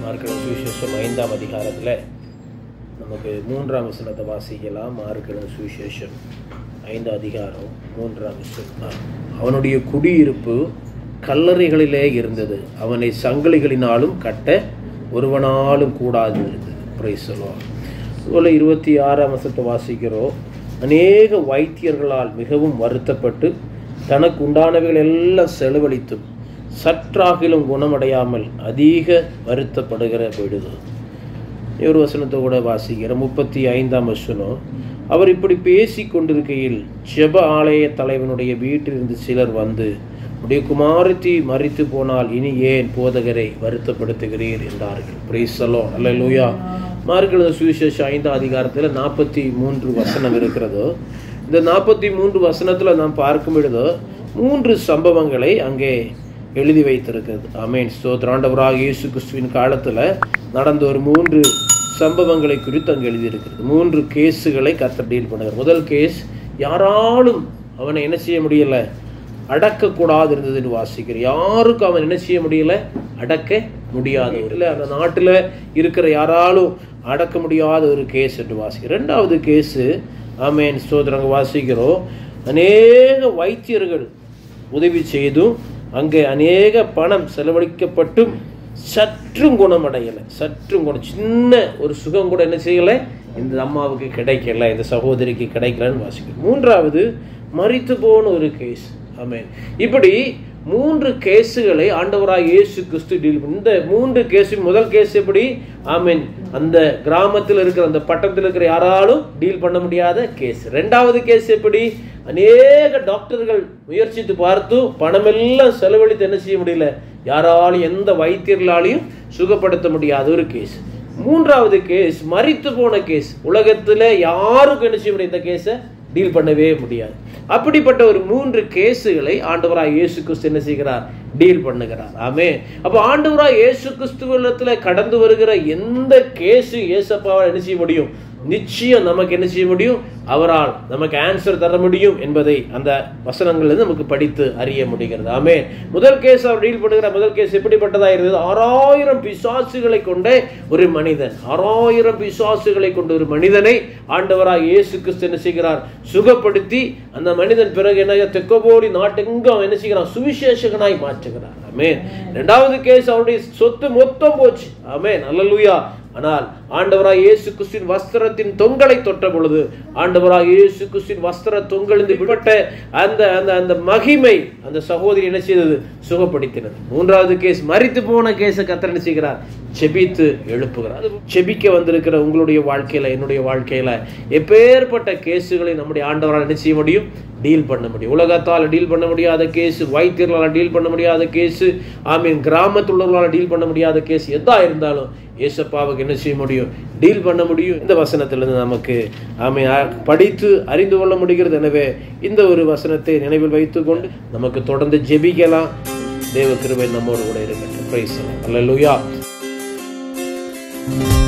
market சுவிசேஷம் ஐந்தாம் அதிகாரத்தில் நமக்கு மூன்றாம் வசனத்தை வாசிக்கலாம் மார்க்கெட் சுவிசேஷம் ஐந்தாம் அதிகாரம் மூன்றாம் வசனம் அவனுடைய குடியிருப்பு கல்லறைகளிலே இருந்தது அவனை சங்கிலிகளினாலும் கட்ட ஒருவனாலும் கூடாது இருந்தது பிரைஸ் சொல்லுவான் அதுபோல் இருபத்தி ஆறாம் வசத்தை வாசிக்கிறோம் அநேக வைத்தியர்களால் மிகவும் வருத்தப்பட்டு தனக்கு உண்டானவைகள் எல்லாம் செலவழித்தும் சற்றாகிலும் குணமடையாமல் அதிக வருத்தப்படுகிற விடுது ஒரு வசனத்தை கூட வாசிக்கிற முப்பத்தி ஐந்தாம் வசனம் அவர் இப்படி பேசி கொண்டிருக்கையில் ஜெப ஆலய தலைவனுடைய வீட்டிலிருந்து சிலர் வந்து உடைய குமாரத்தி மறித்து போனால் இனி ஏன் போதகரை வருத்தப்படுத்துகிறீர் என்றார்கள் பிரீசலோ அல்ல லூயா மார்கழ சுவிசேஷ ஐந்தாம் அதிகாரத்தில் நாற்பத்தி மூன்று வசனம் இருக்கிறதோ இந்த நாற்பத்தி மூன்று வசனத்தில் நாம் பார்க்கும் பொழுதோ மூன்று சம்பவங்களை அங்கே எழுதி வைத்திருக்கிறது அமேன் ஸ்தோத்ராண்டவராக இயேசு கிறிஸ்துவின் காலத்தில் நடந்த ஒரு மூன்று சம்பவங்களை குறித்து அங்கே எழுதியிருக்கிறது மூன்று கேஸுகளை கத்த டீல் பண்ணுகிறார் முதல் கேஸ் யாராலும் அவனை என்ன செய்ய முடியல அடக்கக்கூடாது இருந்ததுன்னு வாசிக்கிறேன் யாருக்கும் அவன் என்ன செய்ய முடியல அடக்க முடியாத ஒரு இல்லை அந்த நாட்டில் இருக்கிற யாராலும் அடக்க முடியாத ஒரு கேஸ் என்று வாசிக்கிறேன் ரெண்டாவது கேஸு ஆமேன் ஸ்தோத்திரங்க வாசிக்கிறோம் அநேக வைத்தியர்கள் உதவி செய்தும் அங்கே அநேக பணம் செலவழிக்கப்பட்டும் சற்றும் குணமடையலை சற்றும் குணம் சின்ன ஒரு சுகம் கூட என்ன செய்யலை இந்த அம்மாவுக்கு கிடைக்கல இந்த சகோதரிக்கு கிடைக்கலன்னு வாசிக்கிறோம் மூன்றாவது மறித்து போன ஒரு கேஸ் ஆமேன் இப்படி மூன்று கேஸுகளை ஆண்டவராக இயேசு கிறிஸ்து டீல் பண்ணி இந்த மூன்று கேஸு முதல் கேஸ் எப்படி ஆமீன் அந்த கிராமத்தில் இருக்கிற அந்த பட்டணத்தில் இருக்கிற யாராலும் டீல் பண்ண முடியாத கேஸ் ரெண்டாவது கேஸ் எப்படி அநேக டாக்டர்கள் முயற்சித்து பார்த்தும் பணமெல்லாம் செலவழித்து என்ன செய்ய முடியல யாராலும் எந்த வைத்தியர்களாலையும் சுகப்படுத்த முடியாத ஒரு கேஸ் மூன்றாவது கேஸ் மறித்து போன கேஸ் உலகத்தில் யாருக்கும் என்ன செய்ய முடியும் இந்த கேஸை டீல் பண்ணவே முடியாது அப்படிப்பட்ட ஒரு மூன்று கேஸுகளை ஆண்டவராய் இயேசு கிறிஸ்து என்ன செய்கிறார் டீல் பண்ணுகிறார் ஆமே அப்போ ஆண்டவராய் இயேசு கிறிஸ்துவத்தில் கடந்து வருகிற எந்த கேஸு இயேசப்பாவால் என்ன செய்ய முடியும் நிச்சயம் நமக்கு என்ன செய்ய முடியும் அவரால் நமக்கு ஆன்சர் தர முடியும் என்பதை அந்த வசனங்கள்லேருந்து நமக்கு படித்து அறிய முடிகிறது ஆமே முதல் கேஸ் அவர் டீல் பண்ணுகிற முதல் கேஸ் எப்படிப்பட்டதா இருந்தது ஆறாயிரம் பிசாசுகளை கொண்ட ஒரு மனிதன் ஆறாயிரம் பிசாசுகளை கொண்ட ஒரு மனிதனை ஆண்டவராக இயேசு கிறிஸ்து என்ன செய்கிறார் சுகப்படுத்தி அந்த மனிதன் பிறகு என்ன தெக்கோபோடி நாட்டெங்கும் என்ன செய்கிறான் சுவிசேஷகனாய் மாற்றுகிறார் ஆமே ரெண்டாவது கேஸ் அவருடைய சொத்து மொத்தம் போச்சு ஆமே நல்லலுயா ஆனால் ஆண்டவராய் இயேசு கிறிஸ்துவின் வஸ்திரத்தின் தொங்கலை தொட்ட பொழுது ஆண்டவராய் இயேசு கிறிஸ்துவின் வஸ்திர தொங்கலிருந்து விடப்பட்ட அந்த அந்த அந்த மகிமை அந்த சகோதரி என்ன செய்தது சுகப்படுத்தினது மூன்றாவது கேஸ் மறித்து போன கேஸை கத்தர் என்ன செய்கிறார் செபித்து எழுப்புகிறார் அது செபிக்க வந்திருக்கிற உங்களுடைய வாழ்க்கையில என்னுடைய வாழ்க்கையில எப்பேற்பட்ட கேஸுகளை நம்முடைய ஆண்டவரால் என்ன செய்ய முடியும் டீல் பண்ண முடியும் உலகத்தால் டீல் பண்ண முடியாத கேஸ் வைத்தியர்களால் டீல் பண்ண முடியாத கேஸ் ஆமீன் கிராமத்துள்ளவர்களால் டீல் பண்ண முடியாத கேஸ் எதா இருந்தாலும் ஏசப்பாவுக்கு என்ன செய்ய முடியும் டீல் பண்ண முடியும் இந்த வசனத்திலிருந்து நமக்கு ஆமை படித்து அறிந்து கொள்ள முடிகிறது எனவே இந்த ஒரு வசனத்தை நினைவில் வைத்துக்கொண்டு நமக்கு தொடர்ந்து ஜெபிக்கலாம் தேவ கிருபை நம்மோடு கூட இருக்கட்டும் பிரைஸ் அல்லேலூயா